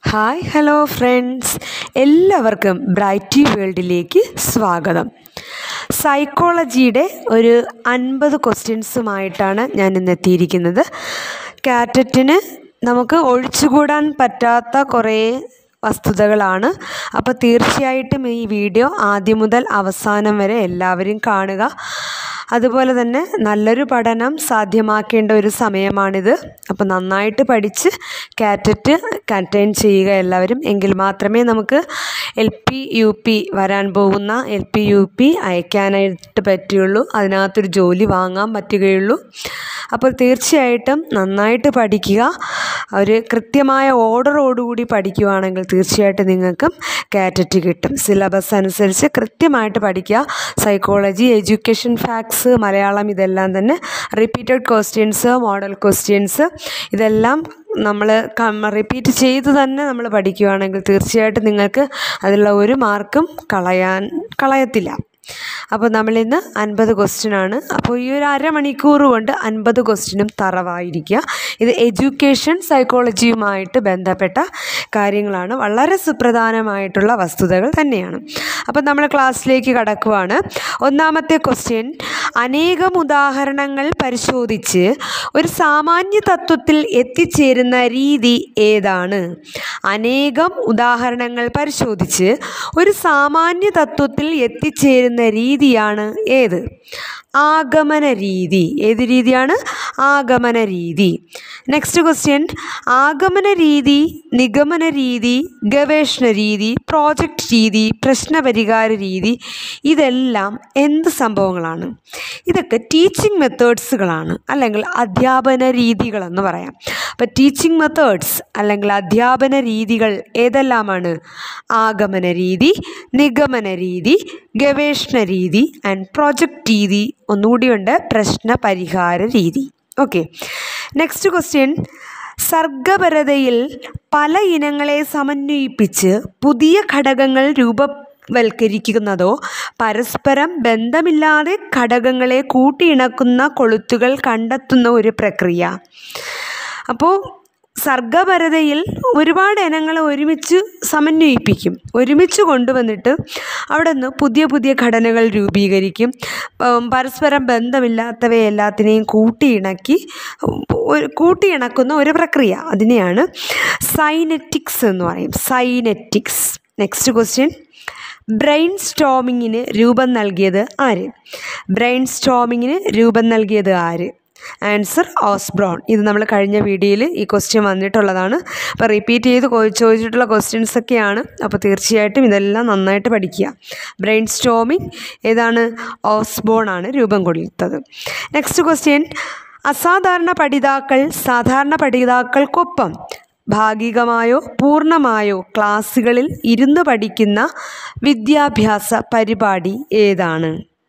hi hello friends എല്ലാവർക്കും ബ്രൈറ്റി വേൾഡിലേക്ക് സ്വാഗതം സൈക്കോളജിയുടെ ഒരു അൻപത് ക്വസ്റ്റ്യൻസുമായിട്ടാണ് ഞാൻ ഇന്ന് എത്തിയിരിക്കുന്നത് കാറ്ററ്റിന് നമുക്ക് ഒഴിച്ചുകൂടാൻ പറ്റാത്ത കുറേ വസ്തുതകളാണ് അപ്പോൾ തീർച്ചയായിട്ടും ഈ വീഡിയോ ആദ്യം മുതൽ അവസാനം വരെ എല്ലാവരും കാണുക അതുപോലെ തന്നെ നല്ലൊരു പഠനം സാധ്യമാക്കേണ്ട ഒരു സമയമാണിത് അപ്പോൾ നന്നായിട്ട് പഠിച്ച് കാറ്ററ്റ് കണ്ടെയ്ൻ ചെയ്യുക എല്ലാവരും എങ്കിൽ മാത്രമേ നമുക്ക് എൽ പി യു പി വരാൻ പോകുന്ന എൽ പി യു പി അയക്കാനായിട്ട് പറ്റുകയുള്ളൂ അതിനകത്തൊരു ജോലി വാങ്ങാൻ പറ്റുകയുള്ളൂ അപ്പോൾ തീർച്ചയായിട്ടും നന്നായിട്ട് പഠിക്കുക ഒരു കൃത്യമായ ഓർഡറോടുകൂടി പഠിക്കുകയാണെങ്കിൽ തീർച്ചയായിട്ടും നിങ്ങൾക്കും കാറ്ററ്റ് കിട്ടും സിലബസ് അനുസരിച്ച് കൃത്യമായിട്ട് പഠിക്കുക സൈക്കോളജി എഡ്യൂക്കേഷൻ ഫാക്ട്സ് മലയാളം ഇതെല്ലാം തന്നെ റിപ്പീറ്റഡ് ക്വസ്റ്റ്യൻസ് മോഡൽ ക്വസ്റ്റ്യൻസ് ഇതെല്ലാം നമ്മൾ റിപ്പീറ്റ് ചെയ്ത് തന്നെ നമ്മൾ പഠിക്കുകയാണെങ്കിൽ തീർച്ചയായിട്ടും നിങ്ങൾക്ക് അതിലുള്ള ഒരു മാർക്കും കളയാൻ കളയത്തില്ല അപ്പോൾ നമ്മളിന്ന് അൻപത് ക്വസ്റ്റ്യനാണ് അപ്പോൾ ഈ ഒരു അരമണിക്കൂർ കൊണ്ട് അൻപത് ക്വസ്റ്റ്യനും തറവായിരിക്കുക ഇത് എഡ്യൂക്കേഷൻ സൈക്കോളജിയുമായിട്ട് ബന്ധപ്പെട്ട കാര്യങ്ങളാണ് വളരെ സുപ്രധാനമായിട്ടുള്ള വസ്തുതകൾ തന്നെയാണ് അപ്പോൾ നമ്മൾ ക്ലാസ്സിലേക്ക് കടക്കുവാണ് ഒന്നാമത്തെ ക്വസ്റ്റ്യൻ അനേകം ഉദാഹരണങ്ങൾ പരിശോധിച്ച് ഒരു സാമാന്യ തത്വത്തിൽ എത്തിച്ചേരുന്ന രീതി ഏതാണ് അനേകം ഉദാഹരണങ്ങൾ പരിശോധിച്ച് ഒരു സാമാന്യ തത്വത്തിൽ എത്തിച്ചേരുന്ന രീതിയാണ് ഏത് ആഗമന രീതി ഏത് രീതിയാണ് ആഗമന രീതി നെക്സ്റ്റ് ക്വസ്റ്റ്യൻ ആഗമന രീതി നിഗമന രീതി ഗവേഷണ രീതി പ്രോജക്റ്റ് രീതി പ്രശ്നപരിഹാര രീതി ഇതെല്ലാം എന്ത് സംഭവങ്ങളാണ് ഇതൊക്കെ ടീച്ചിങ് മെത്തേഡ്സുകളാണ് അല്ലെങ്കിൽ അധ്യാപന രീതികളെന്ന് പറയാം അപ്പോൾ ടീച്ചിങ് മെത്തേഡ്സ് അല്ലെങ്കിൽ അധ്യാപന രീതികൾ ഏതെല്ലാമാണ് ആഗമന രീതി നിഗമന രീതി ഗവേഷണ രീതി ആൻഡ് പ്രോജക്റ്റ് രീതി ഒന്നുകൂടിയുണ്ട് പ്രശ്ന പരിഹാര രീതി ഓക്കെ നെക്സ്റ്റ് ക്വസ്റ്റ്യൻ സർഗപരതയിൽ പല ഇനങ്ങളെ സമന്വയിപ്പിച്ച് പുതിയ ഘടകങ്ങൾ രൂപവൽക്കരിക്കുന്നതോ പരസ്പരം ബന്ധമില്ലാതെ ഘടകങ്ങളെ കൂട്ടിയിണക്കുന്ന കൊളുത്തുകൾ കണ്ടെത്തുന്ന ഒരു പ്രക്രിയ അപ്പോൾ സർഗപരതയിൽ ഒരുപാട് ഇനങ്ങളെ ഒരുമിച്ച് സമന്വയിപ്പിക്കും ഒരുമിച്ച് കൊണ്ടുവന്നിട്ട് അവിടെ നിന്ന് പുതിയ പുതിയ ഘടനകൾ രൂപീകരിക്കും പരസ്പരം ബന്ധമില്ലാത്തവയെ എല്ലാത്തിനെയും കൂട്ടിയിണക്കി ഒരു കൂട്ടിയിണക്കുന്ന ഒരു പ്രക്രിയ അതിനെയാണ് സൈനറ്റിക്സ് എന്ന് പറയും സൈനറ്റിക്സ് നെക്സ്റ്റ് ക്വസ്റ്റ്യൻ ബ്രെയിൻ സ്റ്റോമിങ്ങിന് രൂപം നൽകിയത് ആര് ബ്രെയിൻ സ്റ്റോമിങ്ങിന് രൂപം നൽകിയത് ആര് ആൻസർ ഓസ്ബ്രോൺ ഇത് നമ്മൾ കഴിഞ്ഞ വീഡിയോയിൽ ഈ ക്വസ്റ്റ്യൻ വന്നിട്ടുള്ളതാണ് അപ്പോൾ റിപ്പീറ്റ് ചെയ്ത് ചോദിച്ചിട്ടുള്ള ക്വസ്റ്റ്യൻസ് ഒക്കെയാണ് അപ്പോൾ തീർച്ചയായിട്ടും ഇതെല്ലാം നന്നായിട്ട് പഠിക്കുക ബ്രെയിൻ സ്റ്റോമിങ് ഏതാണ് ഓസ്ബോൺ ആണ് രൂപം കൊടുത്തത് നെക്സ്റ്റ് ക്വസ്റ്റ്യൻ അസാധാരണ പഠിതാക്കൾ സാധാരണ പഠിതാക്കൾക്കൊപ്പം ഭാഗികമായോ പൂർണ്ണമായോ ക്ലാസ്സുകളിൽ ഇരുന്ന് പഠിക്കുന്ന വിദ്യാഭ്യാസ പരിപാടി ഏതാണ്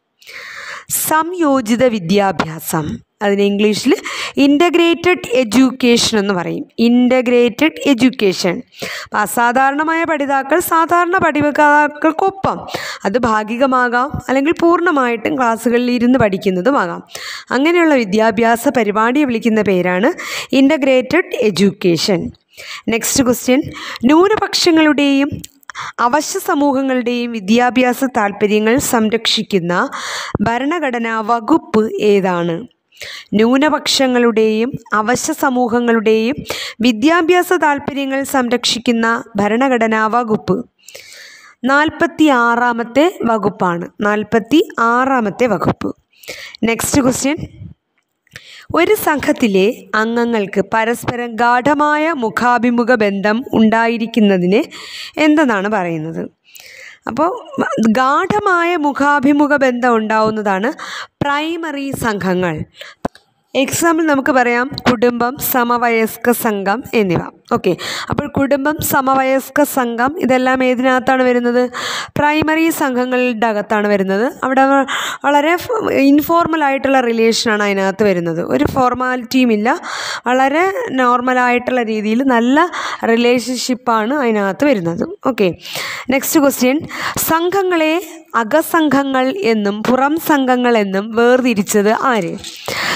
സംയോജിത വിദ്യാഭ്യാസം അതിന് ഇംഗ്ലീഷിൽ ഇൻ്റഗ്രേറ്റഡ് എഡ്യൂക്കേഷൻ എന്ന് പറയും ഇൻ്റഗ്രേറ്റഡ് എഡ്യൂക്കേഷൻ അപ്പോൾ അസാധാരണമായ പഠിതാക്കൾ സാധാരണ പഠിതാക്കൾക്കൊപ്പം അത് ഭാഗികമാകാം അല്ലെങ്കിൽ പൂർണ്ണമായിട്ടും ക്ലാസ്സുകളിൽ ഇരുന്ന് പഠിക്കുന്നതുമാകാം അങ്ങനെയുള്ള വിദ്യാഭ്യാസ പരിപാടിയെ വിളിക്കുന്ന പേരാണ് ഇൻ്റഗ്രേറ്റഡ് എഡ്യൂക്കേഷൻ നെക്സ്റ്റ് ക്വസ്റ്റ്യൻ ന്യൂനപക്ഷങ്ങളുടെയും അവശ്യ സമൂഹങ്ങളുടെയും വിദ്യാഭ്യാസ താൽപ്പര്യങ്ങൾ സംരക്ഷിക്കുന്ന ഭരണഘടനാ വകുപ്പ് ഏതാണ് ന്യൂനപക്ഷങ്ങളുടെയും അവശ്യ സമൂഹങ്ങളുടെയും വിദ്യാഭ്യാസ താൽപ്പര്യങ്ങൾ സംരക്ഷിക്കുന്ന ഭരണഘടനാ വകുപ്പ് നാൽപ്പത്തി ആറാമത്തെ വകുപ്പാണ് നാൽപ്പത്തി ആറാമത്തെ വകുപ്പ് നെക്സ്റ്റ് ക്വസ്റ്റ്യൻ ഒരു സംഘത്തിലെ അംഗങ്ങൾക്ക് പരസ്പരം ഗാഠമായ മുഖാഭിമുഖ ബന്ധം ഉണ്ടായിരിക്കുന്നതിന് എന്തെന്നാണ് പറയുന്നത് അപ്പോൾ ഗാഠമായ മുഖാഭിമുഖ ബന്ധം ഉണ്ടാവുന്നതാണ് പ്രൈമറി സംഘങ്ങൾ എക്സാമ്പിൾ നമുക്ക് പറയാം കുടുംബം സമവയസ്ക സംഘം എന്നിവ ഓക്കെ അപ്പോൾ കുടുംബം സമവയസ്ക സംഘം ഇതെല്ലാം ഏതിനകത്താണ് വരുന്നത് പ്രൈമറി സംഘങ്ങളുടെ അകത്താണ് വരുന്നത് അവിടെ വളരെ ഇൻഫോർമൽ ആയിട്ടുള്ള റിലേഷനാണ് അതിനകത്ത് വരുന്നത് ഒരു ഫോർമാലിറ്റിയും ഇല്ല വളരെ നോർമലായിട്ടുള്ള രീതിയിൽ നല്ല റിലേഷൻഷിപ്പാണ് അതിനകത്ത് വരുന്നത് ഓക്കെ നെക്സ്റ്റ് ക്വസ്റ്റ്യൻ സംഘങ്ങളെ അകസംഘങ്ങൾ എന്നും പുറം സംഘങ്ങൾ എന്നും വേർതിരിച്ചത് ആര് സംഘ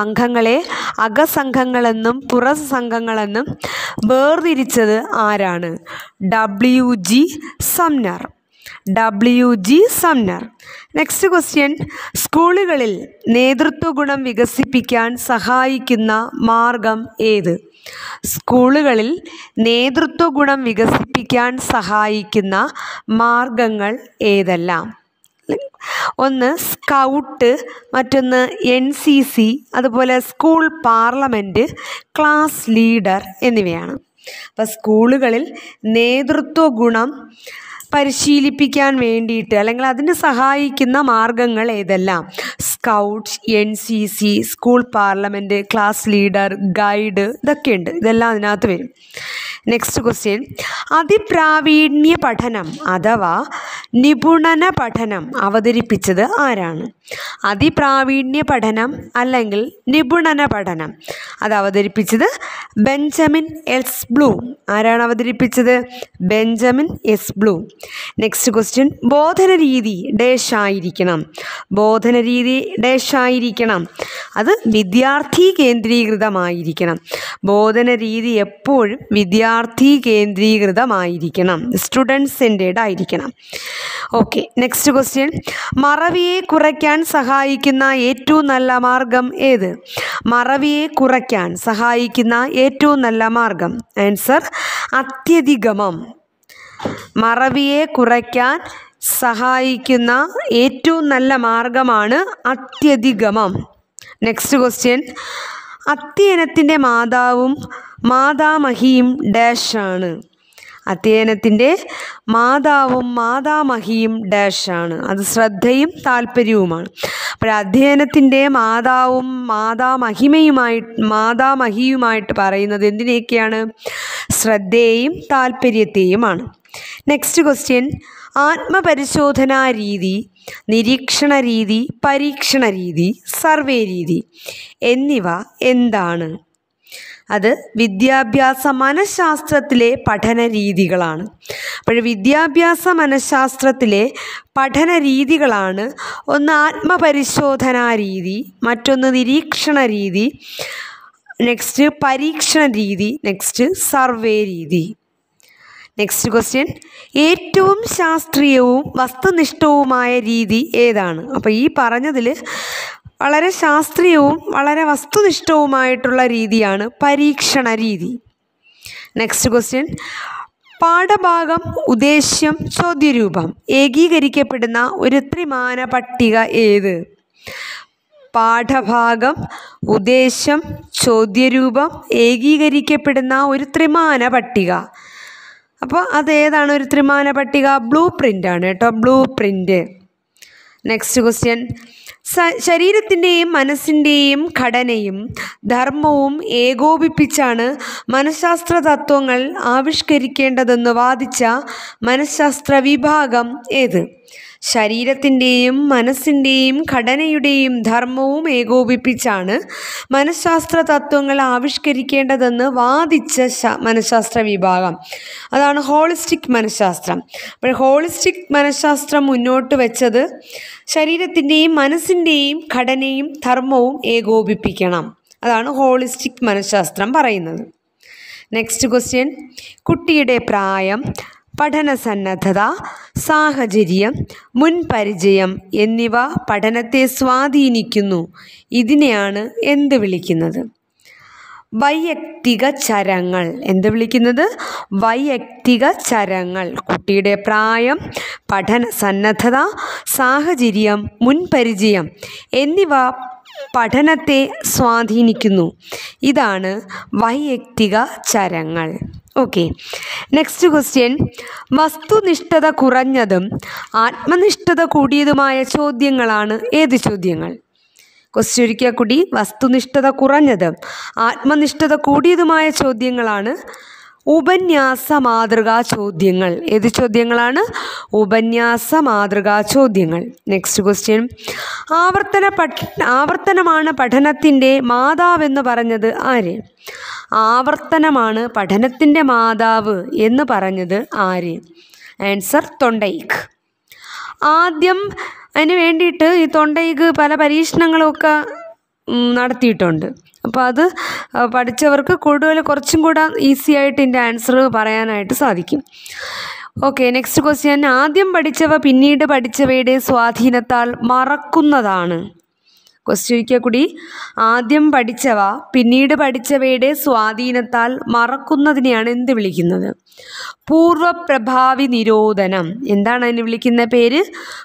സംഘങ്ങളെ അകസംഘങ്ങളെന്നും പുറസംഘങ്ങളെന്നും വേർതിരിച്ചത് ആരാണ് W G Sumner W G Sumner next question സ്കൂളുകളിൽ നേതൃത്വ ഗുണം വികസിപ്പിക്കാൻ സഹായിക്കുന്ന മാർഗം ഏത് സ്കൂളുകളിൽ നേതൃത്വ ഗുണം വികസിപ്പിക്കാൻ സഹായിക്കുന്ന മാർഗങ്ങൾ ഏതെല്ലാം ഒന്ന് സ്കൗട്ട് മറ്റൊന്ന് എൻ സി സി അതുപോലെ സ്കൂൾ പാർലമെൻറ്റ് ക്ലാസ് ലീഡർ എന്നിവയാണ് അപ്പോൾ സ്കൂളുകളിൽ നേതൃത്വ ഗുണം പരിശീലിപ്പിക്കാൻ വേണ്ടിയിട്ട് അല്ലെങ്കിൽ അതിന് സഹായിക്കുന്ന മാർഗങ്ങൾ ഏതെല്ലാം scout N C C school parliament class leader guide ഇതൊക്കെയുണ്ട് ഇതെല്ലാം അതിനകത്ത് വരും നെക്സ്റ്റ് ക്വസ്റ്റ്യൻ അതിപ്രാവീണ്യ പഠനം അഥവാ നിപുണന പഠനം അവതരിപ്പിച്ചത് ആരാണ് അതിപ്രാവീണ്യ പഠനം അല്ലെങ്കിൽ നിപുണന പഠനം അത് അവതരിപ്പിച്ചത് ബെഞ്ചമിൻ എസ് ബ്ലൂം ആരാണ് അവതരിപ്പിച്ചത് Benjamin S Bloom next question ബോധന രീതി ഡേഷ് ആയിരിക്കണം ബോധന രീതി ഡേഷ് ആയിരിക്കണം അത് വിദ്യാർത്ഥി കേന്ദ്രീകൃതമായിരിക്കണം ബോധന രീതി എപ്പോഴും വിദ്യാർത്ഥി കേന്ദ്രീകൃതമായിരിക്കണം സ്റ്റുഡൻറ് സെൻറ്റേഡ് ആയിരിക്കണം ഓക്കെ നെക്സ്റ്റ് ക്വസ്റ്റ്യൻ മറവിയെ കുറയ്ക്കാൻ സഹായിക്കുന്ന ഏറ്റവും നല്ല മാർഗം ഏത് മറവിയെ കുറയ്ക്കാൻ സഹായിക്കുന്ന ഏറ്റവും നല്ല മാർഗം ആൻസർ അത്യധിഗമം മറവിയെ കുറയ്ക്കാൻ സഹായിക്കുന്ന ഏറ്റവും നല്ല മാർഗമാണ് അത്യധിഗമം നെക്സ്റ്റ് ക്വസ്റ്റ്യൻ അത്യയനത്തിൻ്റെ മാതാവും മാതാമഹിയും ഡാഷ് ആണ് അധ്യയനത്തിൻ്റെ മാതാവും മാതാമഹിയും ഡാഷ് ആണ് അത് ശ്രദ്ധയും താല്പര്യവുമാണ് അപ്പോൾ അധ്യയനത്തിൻ്റെ മാതാവും മാതാമഹിമയുമായി മാതാമഹിയുമായിട്ട് പറയുന്നത് എന്തിനെയൊക്കെയാണ് ശ്രദ്ധയെയും താല്പര്യത്തെയുമാണ് നെക്സ്റ്റ് ക്വസ്റ്റ്യൻ ആത്മപരിശോധനാ രീതി നിരീക്ഷണ രീതി പരീക്ഷണ രീതി സർവേ രീതി എന്നിവ എന്താണ് അത് വിദ്യാഭ്യാസ മനഃശാസ്ത്രത്തിലെ പഠന രീതികളാണ് അപ്പോൾ വിദ്യാഭ്യാസ മനഃശാസ്ത്രത്തിലെ പഠന രീതികളാണ് ഒന്ന് ആത്മപരിശോധനാ രീതി മറ്റൊന്ന് നിരീക്ഷണ രീതി നെക്സ്റ്റ് പരീക്ഷണ രീതി നെക്സ്റ്റ് സർവേ രീതി നെക്സ്റ്റ് ക്വസ്റ്റ്യൻ ഏറ്റവും ശാസ്ത്രീയവും വസ്തുനിഷ്ഠവുമായ രീതി ഏതാണ് അപ്പോൾ ഈ പറഞ്ഞതിൽ വളരെ ശാസ്ത്രീയവും വളരെ വസ്തുനിഷ്ഠവുമായിട്ടുള്ള രീതിയാണ് പരീക്ഷണ രീതി നെക്സ്റ്റ് ക്വസ്റ്റ്യൻ പാഠഭാഗം ഉദ്ദേശ്യം ചോദ്യരൂപം ഏകീകരിക്കപ്പെടുന്ന ഒരു ത്രിമാന പട്ടിക ഏത് പാഠഭാഗം ഉദ്ദേശ്യം ചോദ്യരൂപം ഏകീകരിക്കപ്പെടുന്ന ഒരു ത്രിമാന പട്ടിക അപ്പോൾ അതേതാണ് ഒരു ത്രിമാന പട്ടിക ബ്ലൂ പ്രിൻ്റ് ആണ് കേട്ടോ ബ്ലൂ പ്രിൻ്റ് നെക്സ്റ്റ് ക്വസ്റ്റ്യൻ സ ശരീരത്തിൻ്റെയും മനസ്സിൻ്റെയും ഘടനയും ധർമ്മവും ഏകോപിപ്പിച്ചാണ് മനഃശാസ്ത്ര തത്വങ്ങൾ ആവിഷ്കരിക്കേണ്ടതെന്ന് വാദിച്ച മനഃശാസ്ത്ര വിഭാഗം ഏത് ശരീരത്തിൻ്റെയും മനസ്സിൻ്റെയും ഘടനയുടെയും ധർമ്മവും ഏകോപിപ്പിച്ചാണ് മനഃശാസ്ത്ര തത്വങ്ങൾ ആവിഷ്കരിക്കേണ്ടതെന്ന് വാദിച്ച ശ മനഃശാസ്ത്ര വിഭാഗം അതാണ് ഹോളിസ്റ്റിക് മനഃശാസ്ത്രം അപ്പോൾ ഹോളിസ്റ്റിക് മനഃശാസ്ത്രം മുന്നോട്ട് വെച്ചത് ശരീരത്തിൻ്റെയും മനസ്സിൻ്റെയും ഘടനയും ധർമ്മവും ഏകോപിപ്പിക്കണം അതാണ് ഹോളിസ്റ്റിക് മനഃശാസ്ത്രം പറയുന്നത് നെക്സ്റ്റ് ക്വസ്റ്റ്യൻ കുട്ടിയുടെ പ്രായം പഠനസന്നദ്ധത സാഹചര്യം മുൻപരിചയം എന്നിവ പഠനത്തെ സ്വാധീനിക്കുന്നു ഇതിനെയാണ് എന്ത് വിളിക്കുന്നത് വൈയക്തിക ചരങ്ങൾ എന്ത് വിളിക്കുന്നത് വൈയക്തിക ചരങ്ങൾ കുട്ടിയുടെ പ്രായം പഠന സന്നദ്ധത സാഹചര്യം മുൻപരിചയം എന്നിവ പഠനത്തെ സ്വാധീനിക്കുന്നു ഇതാണ് വൈയക്തിക ചരങ്ങൾ ഓക്കെ നെക്സ്റ്റ് ക്വസ്റ്റ്യൻ വസ്തുനിഷ്ഠത കുറഞ്ഞതും ആത്മനിഷ്ഠത കൂടിയതുമായ ചോദ്യങ്ങളാണ് ഏത് ചോദ്യങ്ങൾ ക്വസ്റ്റ്യൻ ഒരിക്കൽ കൂടി വസ്തുനിഷ്ഠത കുറഞ്ഞതും ആത്മനിഷ്ഠത കൂടിയതുമായ ചോദ്യങ്ങളാണ് ഉപന്യാസ മാതൃകാ ചോദ്യങ്ങൾ ഏത് ചോദ്യങ്ങളാണ് ഉപന്യാസ മാതൃകാ ചോദ്യങ്ങൾ നെക്സ്റ്റ് ക്വസ്റ്റ്യൻ ആവർത്തന പഠ ആവർത്തനമാണ് പഠനത്തിൻ്റെ മാതാവെന്ന് പറഞ്ഞത് ആര് ആവർത്തനമാണ് പഠനത്തിൻ്റെ മാതാവ് എന്ന് പറഞ്ഞത് ആര് ആൻസർ തൊണ്ടൈക്ക് ആദ്യം അതിന് വേണ്ടിയിട്ട് ഈ തൊണ്ടൈക്ക് പല പരീക്ഷണങ്ങളുമൊക്കെ ഉം, നടത്തിയിട്ടുണ്ട് അപ്പോൾ അത് ആ, പഠിച്ചവർക്ക് കൂടുതൽ കുറച്ചും കൂടെ ഈസി ആയിട്ട് ഇതിൻ്റെ ആൻസർ പറയാനായിട്ട് സാധിക്കും ഓക്കെ നെക്സ്റ്റ് ക്വസ്റ്റ്യൻ ആദ്യം പഠിച്ചവ പിന്നീട് പഠിച്ചവയുടെ സ്വാധീനത്താൽ മറക്കുന്നതാണ് ക്വസ്റ്റ്യൻ ഒരിക്കൽ കൂടി ആദ്യം പഠിച്ചവ പിന്നീട് പഠിച്ചവയുടെ സ്വാധീനത്താൽ മറക്കുന്നതിനെയാണ് എന്ത് വിളിക്കുന്നത് പൂർവപ്രഭാവി നിരോധനം എന്താണ് അതിന് വിളിക്കുന്ന പേര്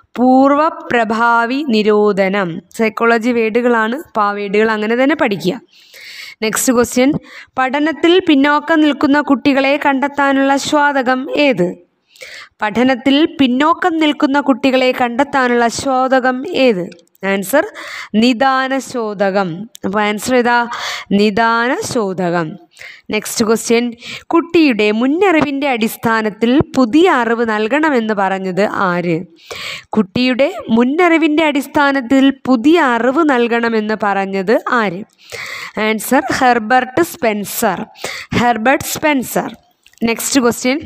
പൂർവപ്രഭാവി നിരോധനം സൈക്കോളജി വേഡുകളാണ് അപ്പോൾ ആ വേഡുകൾ അങ്ങനെ തന്നെ പഠിക്കുക നെക്സ്റ്റ് ക്വസ്റ്റ്യൻ പഠനത്തിൽ പിന്നോക്കം നിൽക്കുന്ന കുട്ടികളെ കണ്ടെത്താനുള്ള സ്വാതകം ഏത് പഠനത്തിൽ പിന്നോക്കം നിൽക്കുന്ന കുട്ടികളെ കണ്ടെത്താനുള്ള ശോധകം ഏത് ആൻസർ നിദാന ശോധകം അപ്പോൾ ആൻസർ ഏതാ നിദാന ശോധകം നെക്സ്റ്റ് ക്വസ്റ്റ്യൻ കുട്ടിയുടെ മുന്നറിവിൻ്റെ അടിസ്ഥാനത്തിൽ പുതിയ അറിവ് നൽകണമെന്ന് പറഞ്ഞത് ആര് കുട്ടിയുടെ മുന്നറിവിൻ്റെ അടിസ്ഥാനത്തിൽ പുതിയ അറിവ് നൽകണമെന്ന് പറഞ്ഞത് ആര് answer Herbert Spencer Herbert Spencer next question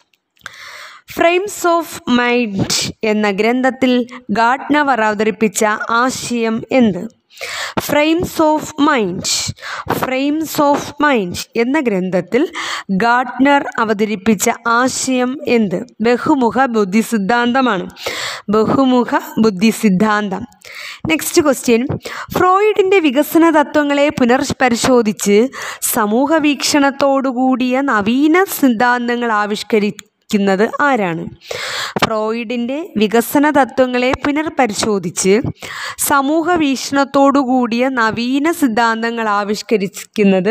frames of mind എന്ന ഗ്രന്ഥത്തിൽ ഗാഡ്നവർ അവതരിപ്പിച്ച ആശയം എന്ത് frames of mind frames of mind എന്ന ഗ്രന്ഥത്തിൽ ഗാഡ്നർ അവതരിപ്പിച്ച ആശയം എന്ത് ബഹുമുഖ ബുദ്ധി സിദ്ധാന്തമാണ് ബഹുമുഖ ബുദ്ധി സിദ്ധാന്തം നെക്സ്റ്റ് ക്വസ്റ്റ്യൻ ഫ്രോയിഡിൻ്റെ വികസന തത്വങ്ങളെ പുനർപരിശോധിച്ച് സമൂഹ വീക്ഷണത്തോടുകൂടിയ നവീന സിദ്ധാന്തങ്ങൾ ആവിഷ്കരിക്കുന്നത് ആരാണ് ഫ്രോയിഡിൻ്റെ വികസന തത്വങ്ങളെ പുനർപരിശോധിച്ച് സമൂഹ വീക്ഷണത്തോടുകൂടിയ നവീന സിദ്ധാന്തങ്ങൾ ആവിഷ്കരിക്കുന്നത്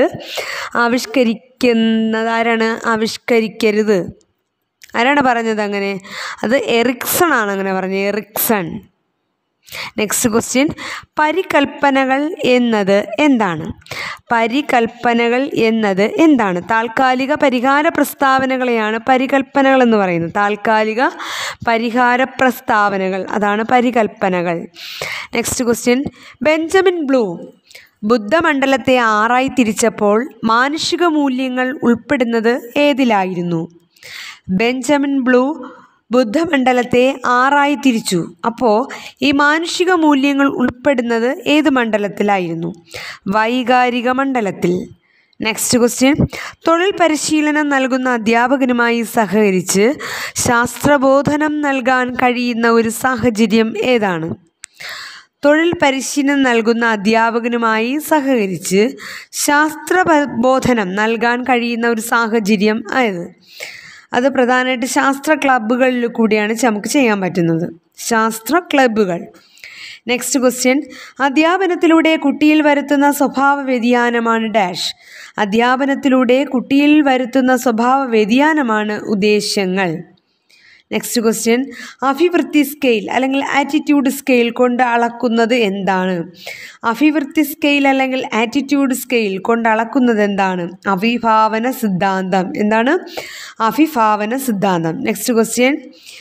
ആവിഷ്കരിക്കുന്നത് ആരാണ് ആവിഷ്കരിക്കരുത് ആരാണ് പറഞ്ഞത് അങ്ങനെ അത് എറിക്സൺ ആണ് അങ്ങനെ പറഞ്ഞത് എറിക്സൺ നെക്സ്റ്റ് ക്വസ്റ്റ്യൻ പരികൽപ്പനകൾ എന്നത് എന്താണ് പരികൽപ്പനകൾ എന്നത് എന്താണ് താൽക്കാലിക പരിഹാര പ്രസ്താവനകളെയാണ് പരികൽപ്പനകൾ എന്ന് പറയുന്നത് താൽക്കാലിക പരിഹാര പ്രസ്താവനകൾ അതാണ് പരികൽപ്പനകൾ നെക്സ്റ്റ് ക്വസ്റ്റ്യൻ ബെഞ്ചമിൻ ബ്ലൂ ബുദ്ധമണ്ഡലത്തെ ആറായി തിരിച്ചപ്പോൾ മാനുഷിക മൂല്യങ്ങൾ ഉൾപ്പെടുന്നത് ഏതിലായിരുന്നു ബെഞ്ചമിൻ ബ്ലൂ ബുദ്ധമണ്ഡലത്തെ ആറായി തിരിച്ചു അപ്പോൾ ഈ മാനുഷിക മൂല്യങ്ങൾ ഉൾപ്പെടുന്നത് ഏത് മണ്ഡലത്തിലായിരുന്നു വൈകാരിക മണ്ഡലത്തിൽ നെക്സ്റ്റ് ക്വസ്റ്റ്യൻ തൊഴിൽ പരിശീലനം നൽകുന്ന അധ്യാപകനുമായി സഹകരിച്ച് ശാസ്ത്രബോധനം നൽകാൻ കഴിയുന്ന ഒരു സാഹചര്യം ഏതാണ് തൊഴിൽ പരിശീലനം നൽകുന്ന അധ്യാപകനുമായി സഹകരിച്ച് ശാസ്ത്ര ബോധനം നൽകാൻ കഴിയുന്ന ഒരു സാഹചര്യം ആയത് അത് പ്രധാനമായിട്ട് ശാസ്ത്ര ക്ലബ്ബുകളിൽ കൂടിയാണ് നമുക്ക് ചെയ്യാൻ പറ്റുന്നത് ശാസ്ത്ര ക്ലബ്ബുകൾ നെക്സ്റ്റ് ക്വസ്റ്റ്യൻ അധ്യാപനത്തിലൂടെ കുട്ടിയിൽ വരുത്തുന്ന സ്വഭാവ വ്യതിയാനമാണ് ഡാഷ് അധ്യാപനത്തിലൂടെ കുട്ടിയിൽ വരുത്തുന്ന സ്വഭാവ വ്യതിയാനമാണ് ഉദ്ദേശ്യങ്ങൾ നെക്സ്റ്റ് ക്വസ്റ്റ്യൻ അഭിവൃദ്ധി സ്കെയിൽ അല്ലെങ്കിൽ ആറ്റിറ്റ്യൂഡ് സ്കെയിൽ കൊണ്ട് അളക്കുന്നത് എന്താണ് അഭിവൃദ്ധി സ്കെയിൽ അല്ലെങ്കിൽ ആറ്റിറ്റ്യൂഡ് സ്കെയിൽ കൊണ്ട് അളക്കുന്നത് എന്താണ് അഭിഭാവന സിദ്ധാന്തം എന്താണ് അഭിഭാവന സിദ്ധാന്തം next question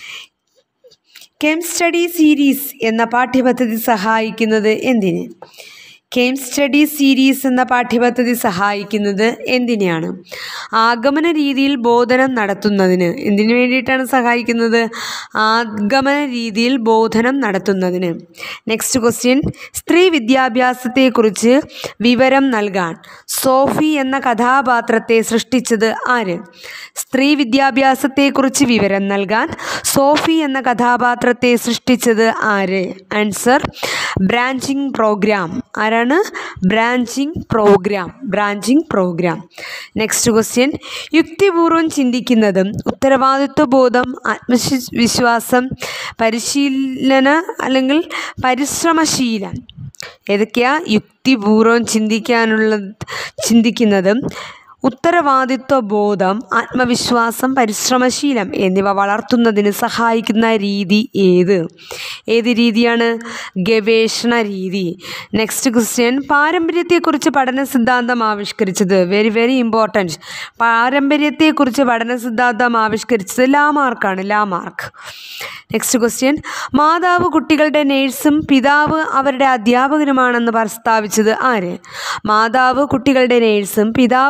chem study series എന്ന പാഠ്യപദ്ധതി സഹായിക്കുന്നത് എന്തിന് കെയിം സ്റ്റഡി സീരീസ് എന്ന പാഠ്യപദ്ധതി സഹായിക്കുന്നത് എന്തിനെയാണ് ആഗമന രീതിയിൽ ബോധനം നടത്തുന്നതിന് എന്തിനു വേണ്ടിയിട്ടാണ് സഹായിക്കുന്നത് ആഗമന രീതിയിൽ ബോധനം നടത്തുന്നതിന് നെക്സ്റ്റ് ക്വസ്റ്റ്യൻ സ്ത്രീ വിദ്യാഭ്യാസത്തെക്കുറിച്ച് വിവരം നൽകാൻ സോഫി എന്ന കഥാപാത്രത്തെ സൃഷ്ടിച്ചത് ആര് സ്ത്രീ വിദ്യാഭ്യാസത്തെക്കുറിച്ച് വിവരം നൽകാൻ സോഫി എന്ന കഥാപാത്രത്തെ സൃഷ്ടിച്ചത് ആര് ആൻസർ ബ്രാഞ്ചിങ് പ്രോഗ്രാം ആരാണ് branching program branching program next question യുക്തിപൂർവം ചിന്തിക്കുന്നതും ഉത്തരവാദിത്വ ബോധം ആത്മവിശ്വാസം പരിശീലന അല്ലെങ്കിൽ പരിശ്രമശീലം ഏതൊക്കെയാ യുക്തിപൂർവം ചിന്തിക്കാനുള്ള ചിന്തിക്കുന്നതും ഉത്തരവാദിത്വ ബോധം ആത്മവിശ്വാസം പരിശ്രമശീലം എന്നിവ വളർത്തുന്നതിന് സഹായിക്കുന്ന രീതി ഏത് ഏത് രീതിയാണ് ഗവേഷണ രീതി നെക്സ്റ്റ് ക്വസ്റ്റ്യൻ പാരമ്പര്യത്തെക്കുറിച്ച് പഠന സിദ്ധാന്തം ആവിഷ്കരിച്ചത് വെരി വെരി ഇമ്പോർട്ടൻറ്റ് പാരമ്പര്യത്തെക്കുറിച്ച് പഠന സിദ്ധാന്തം ആവിഷ്കരിച്ചത് ലാമാർക്കാണ് ലാമാർക്ക് നെക്സ്റ്റ് ക്വസ്റ്റ്യൻ മാതാവ് കുട്ടികളുടെ നേഴ്സും പിതാവ് അവരുടെ അധ്യാപകനുമാണെന്ന് പ്രസ്താവിച്ചത് ആര് മാതാവ് കുട്ടികളുടെ നേഴ്സും പിതാവ് അവരുടെ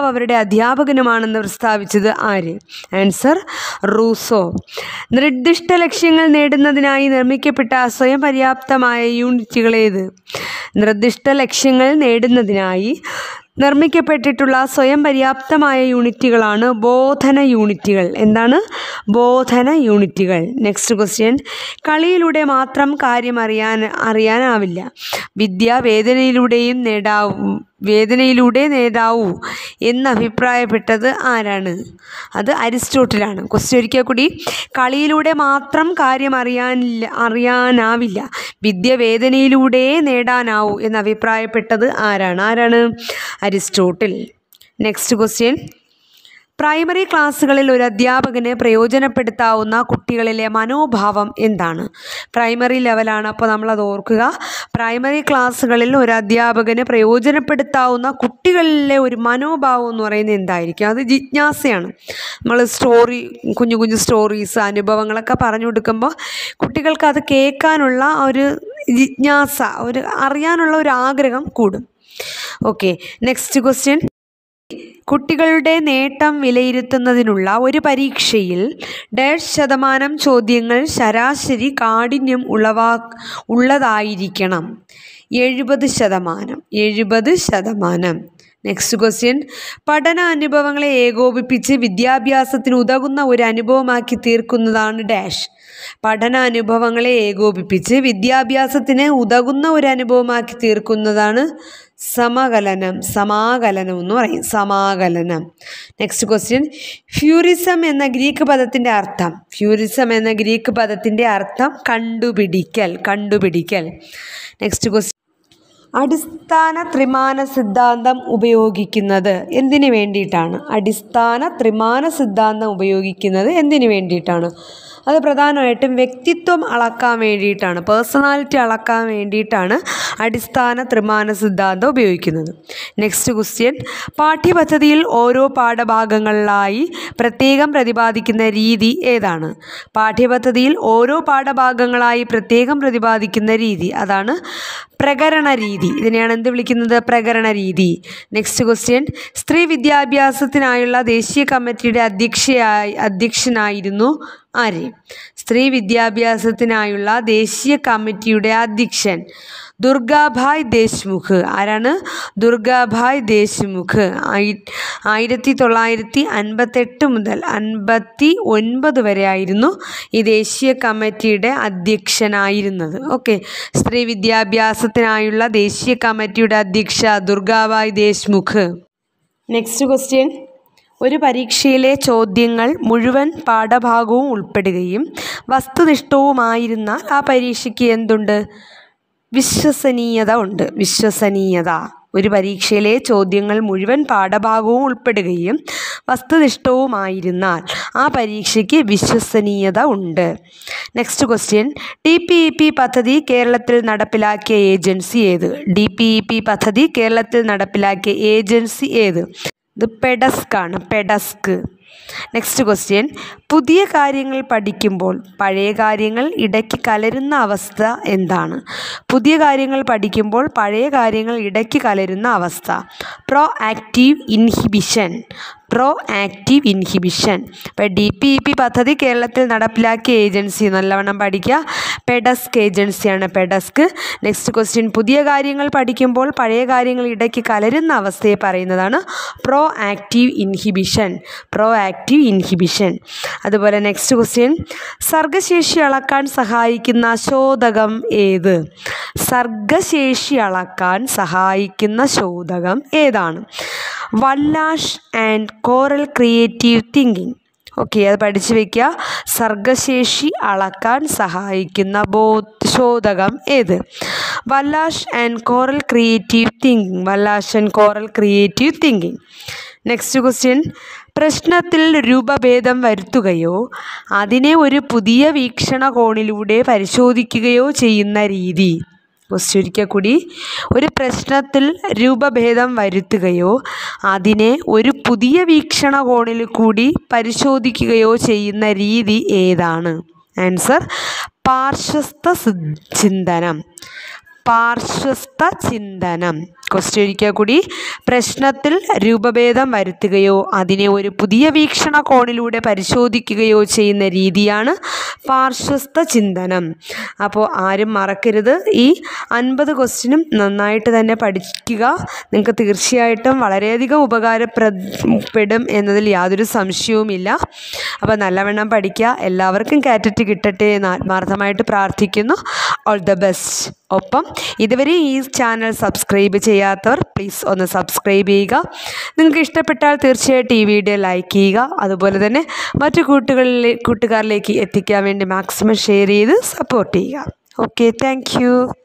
അധ്യാപകനുമാണെന്ന് പ്രസ്താവിച്ചത് ആര് ആൻസർ റൂസോ നിർദ്ദിഷ്ട ലക്ഷ്യങ്ങൾ നേടുന്നതിനായി നിർമ്മിക്കപ്പെട്ട സ്വയം പര്യാപ്തമായ യൂണിറ്റുകൾ ഏത് നിർദ്ദിഷ്ട ലക്ഷ്യങ്ങൾ നേടുന്നതിനായി നിർമ്മിക്കപ്പെട്ടിട്ടുള്ള സ്വയം പര്യാപ്തമായ യൂണിറ്റുകളാണ് ബോധന യൂണിറ്റുകൾ എന്താണ് ബോധന യൂണിറ്റുകൾ നെക്സ്റ്റ് ക്വസ്റ്റ്യൻ കളിയിലൂടെ മാത്രം കാര്യം അറിയാൻ അറിയാനാവില്ല വിദ്യ വേദനയിലൂടെയും നേടാവൂ വേദനയിലൂടെ നേടാവൂ എന്ന് അഭിപ്രായപ്പെട്ടത് ആരാണ് അത് അരിസ്റ്റോട്ടിലാണ് ക്വസ്റ്റ്യൻ ഒരിക്കൽ കൂടി കളിയിലൂടെ മാത്രം കാര്യം അറിയാനില്ല അറിയാനാവില്ല വിദ്യ വേദനയിലൂടെ നേടാനാവൂ എന്ന് അഭിപ്രായപ്പെട്ടത് ആരാണ് ആരാണ് അരിസ്റ്റോട്ടിൽ നെക്സ്റ്റ് ക്വസ്റ്റ്യൻ പ്രൈമറി ക്ലാസ്സുകളിൽ ഒരു അധ്യാപകന് പ്രയോജനപ്പെടുത്താവുന്ന കുട്ടികളിലെ മനോഭാവം എന്താണ് പ്രൈമറി ലെവലാണ് അപ്പോൾ നമ്മളത് ഓർക്കുക പ്രൈമറി ക്ലാസ്സുകളിൽ ഒരു അധ്യാപകന് പ്രയോജനപ്പെടുത്താവുന്ന കുട്ടികളിലെ ഒരു മനോഭാവം എന്ന് പറയുന്നത് എന്തായിരിക്കും അത് ജിജ്ഞാസയാണ് നമ്മൾ സ്റ്റോറി കുഞ്ഞു കുഞ്ഞു സ്റ്റോറീസ് അനുഭവങ്ങളൊക്കെ പറഞ്ഞു കൊടുക്കുമ്പോൾ കുട്ടികൾക്ക് അത് കേൾക്കാനുള്ള ഒരു ജിജ്ഞാസ ഒരു അറിയാനുള്ള ഒരു ആഗ്രഹം കൂടും ഓക്കെ നെക്സ്റ്റ് ക്വസ്റ്റ്യൻ കുട്ടികളുടെ നേട്ടം വിലയിരുത്തുന്നതിനുള്ള ഒരു പരീക്ഷയിൽ ഡാഷ് ശതമാനം ചോദ്യങ്ങൾ ശരാശരി കാഠിന്യം ഉളവാ ഉള്ളതായിരിക്കണം എഴുപത് ശതമാനം എഴുപത് ശതമാനം നെക്സ്റ്റ് ക്വസ്റ്റ്യൻ പഠന അനുഭവങ്ങളെ ഏകോപിപ്പിച്ച് വിദ്യാഭ്യാസത്തിന് ഉതകുന്ന ഒരു അനുഭവമാക്കി തീർക്കുന്നതാണ് ഡാഷ് പഠന അനുഭവങ്ങളെ ഏകോപിപ്പിച്ച് വിദ്യാഭ്യാസത്തിന് ഉതകുന്ന ഒരു അനുഭവമാക്കി തീർക്കുന്നതാണ് സമകലനം സമാകലനം എന്ന് പറയും സമാകലനം നെക്സ്റ്റ് ക്വസ്റ്റ്യൻ ഫ്യൂറിസം എന്ന ഗ്രീക്ക് പദത്തിൻ്റെ അർത്ഥം ഫ്യൂറിസം എന്ന ഗ്രീക്ക് പദത്തിൻ്റെ അർത്ഥം കണ്ടുപിടിക്കൽ കണ്ടുപിടിക്കൽ നെക്സ്റ്റ് ക്വസ്റ്റ്യൻ അടിസ്ഥാന ത്രിമാന സിദ്ധാന്തം ഉപയോഗിക്കുന്നത് എന്തിനു വേണ്ടിയിട്ടാണ് അടിസ്ഥാന ത്രിമാന സിദ്ധാന്തം ഉപയോഗിക്കുന്നത് എന്തിനു വേണ്ടിയിട്ടാണ് അത് പ്രധാനമായിട്ടും വ്യക്തിത്വം അളക്കാൻ വേണ്ടിയിട്ടാണ് പേഴ്സണാലിറ്റി അളക്കാൻ വേണ്ടിയിട്ടാണ് അടിസ്ഥാന ത്രിമാന സിദ്ധാന്തം ഉപയോഗിക്കുന്നത് നെക്സ്റ്റ് ക്വസ്റ്റ്യൻ പാഠ്യപദ്ധതിയിൽ ഓരോ പാഠഭാഗങ്ങളിലായി പ്രത്യേകം പ്രതിപാദിക്കുന്ന രീതി ഏതാണ് പാഠ്യപദ്ധതിയിൽ ഓരോ പാഠഭാഗങ്ങളായി പ്രത്യേകം പ്രതിപാദിക്കുന്ന രീതി അതാണ് പ്രകരണ രീതി ഇതിനെയാണ് എന്ത് വിളിക്കുന്നത് പ്രകരണ രീതി നെക്സ്റ്റ് ക്വസ്റ്റ്യൻ സ്ത്രീ വിദ്യാഭ്യാസത്തിനായുള്ള ദേശീയ കമ്മിറ്റിയുടെ അധ്യക്ഷയായി അധ്യക്ഷനായിരുന്നു ആര് സ്ത്രീ വിദ്യാഭ്യാസത്തിനായുള്ള ദേശീയ കമ്മിറ്റിയുടെ അധ്യക്ഷൻ ദുർഗാഭായ് ദേശ്മുഖ് ആരാണ് ദുർഗാഭായ് ദേശ്മുഖ് ആയി ആയിരത്തി തൊള്ളായിരത്തി അൻപത്തെട്ട് മുതൽ അൻപത്തി ഒൻപത് വരെ ആയിരുന്നു ഈ ദേശീയ കമ്മിറ്റിയുടെ അധ്യക്ഷനായിരുന്നത് ഓക്കെ സ്ത്രീ വിദ്യാഭ്യാസത്തിനായുള്ള ദേശീയ കമ്മിറ്റിയുടെ അധ്യക്ഷ ദുർഗാഭായ് ദേശ്മുഖ് നെക്സ്റ്റ് ക്വസ്റ്റ്യൻ ഒരു പരീക്ഷയിലെ ചോദ്യങ്ങൾ മുഴുവൻ പാഠഭാഗവും ഉൾപ്പെടുകയും വസ്തുനിഷ്ഠവുമായിരുന്നാൽ ആ പരീക്ഷയ്ക്ക് എന്തുണ്ട് വിശ്വസനീയത ഉണ്ട് വിശ്വസനീയത ഒരു പരീക്ഷയിലെ ചോദ്യങ്ങൾ മുഴുവൻ പാഠഭാഗവും ഉൾപ്പെടുകയും വസ്തുനിഷ്ഠവുമായിരുന്നാൽ ആ പരീക്ഷയ്ക്ക് വിശ്വസനീയത ഉണ്ട് next question D P E P പദ്ധതി കേരളത്തിൽ നടപ്പിലാക്കിയ ഏജൻസി ഏത് ഡി പി ഇ പി പദ്ധതി കേരളത്തിൽ നടപ്പിലാക്കിയ ഏജൻസി ഏത് ഇത് പെഡസ്ക് ആണ് പെഡസ്ക് നെക്സ്റ്റ് ക്വസ്റ്റ്യൻ പുതിയ കാര്യങ്ങൾ പഠിക്കുമ്പോൾ പഴയ കാര്യങ്ങൾ ഇടയ്ക്ക് കലരുന്ന അവസ്ഥ എന്താണ് പുതിയ കാര്യങ്ങൾ പഠിക്കുമ്പോൾ പഴയ കാര്യങ്ങൾ ഇടയ്ക്ക് കലരുന്ന അവസ്ഥ proactive inhibition proactive inhibition ഇപ്പോൾ ഡി പി ഇ പി പദ്ധതി കേരളത്തിൽ നടപ്പിലാക്കിയ ഏജൻസി നല്ലവണ്ണം പഠിക്കുക പെഡസ്ക് ഏജൻസിയാണ് പെഡസ്ക് നെക്സ്റ്റ് ക്വസ്റ്റ്യൻ പുതിയ കാര്യങ്ങൾ പഠിക്കുമ്പോൾ പഴയ കാര്യങ്ങൾ ഇടയ്ക്ക് കലരുന്ന അവസ്ഥയെ പറയുന്നതാണ് proactive inhibition proactive inhibition അതുപോലെ നെക്സ്റ്റ് ക്വസ്റ്റ്യൻ സർഗശേഷി അളക്കാൻ സഹായിക്കുന്ന ശോധകം ഏത് സർഗശേഷി അളക്കാൻ സഹായിക്കുന്ന ശോധകം ഏതാണ് Wallach and Kogan creative thinking okay അത് പഠിച്ചു വയ്ക്കുക സർഗശേഷി അളക്കാൻ സഹായിക്കുന്ന ബോ ശോധകം ഏത് Wallach and Kogan creative thinking Wallach and Kogan creative thinking next question പ്രശ്നത്തിൽ രൂപഭേദം വരുത്തുകയോ അതിനെ ഒരു പുതിയ വീക്ഷണകോണിലൂടെ പരിശോധിക്കുകയോ ചെയ്യുന്ന രീതി ക്വസ്റ്റ്യൻ ഒരിക്കൽ കൂടി ഒരു പ്രശ്നത്തിൽ രൂപഭേദം വരുത്തുകയോ അതിനെ ഒരു പുതിയ വീക്ഷണകോണിൽ കൂടി പരിശോധിക്കുകയോ ചെയ്യുന്ന രീതി ഏതാണ് ആൻസർ പാർശ്വസ്ഥ ചിന്തനം പാർശ്വസ്ഥ ചിന്തനം ക്വസ്റ്റ്യൻ ഒരിക്കൽ കൂടി പ്രശ്നത്തിൽ രൂപഭേദം വരുത്തുകയോ അതിനെ ഒരു പുതിയ വീക്ഷണ കോണിലൂടെ പരിശോധിക്കുകയോ ചെയ്യുന്ന രീതിയാണ് പാർശ്വസ്ഥ ചിന്തനം അപ്പോൾ ആരും മറക്കരുത് ഈ അൻപത് ക്വസ്റ്റ്യനും നന്നായിട്ട് തന്നെ പഠിക്കുക നിങ്ങൾക്ക് തീർച്ചയായിട്ടും വളരെയധികം ഉപകാരപ്രദപ്പെടും എന്നതിൽ യാതൊരു സംശയവുമില്ല അപ്പോൾ നല്ലവണ്ണം പഠിക്കുക എല്ലാവർക്കും കാറ്ററ്റ് കിട്ടട്ടെ എന്ന് ആത്മാർത്ഥമായിട്ട് പ്രാർത്ഥിക്കുന്നു ഓൾ ദ ബെസ്റ്റ് ഒപ്പം ഇതുവരെ ഈ ചാനൽ സബ്സ്ക്രൈബ് ചെയ്യാത്തവർ പ്ലീസ് ഒന്ന് സബ്സ്ക്രൈബ് ചെയ്യുക നിങ്ങൾക്ക് ഇഷ്ടപ്പെട്ടാൽ തീർച്ചയായിട്ടും ഈ വീഡിയോ ലൈക്ക് ചെയ്യുക അതുപോലെ തന്നെ മറ്റു കൂട്ടുകളിലെ കൂട്ടുകാരിലേക്ക് എത്തിക്കാൻ വേണ്ടി മാക്സിമം ഷെയർ ചെയ്ത് സപ്പോർട്ട് ചെയ്യുക ഓക്കെ താങ്ക്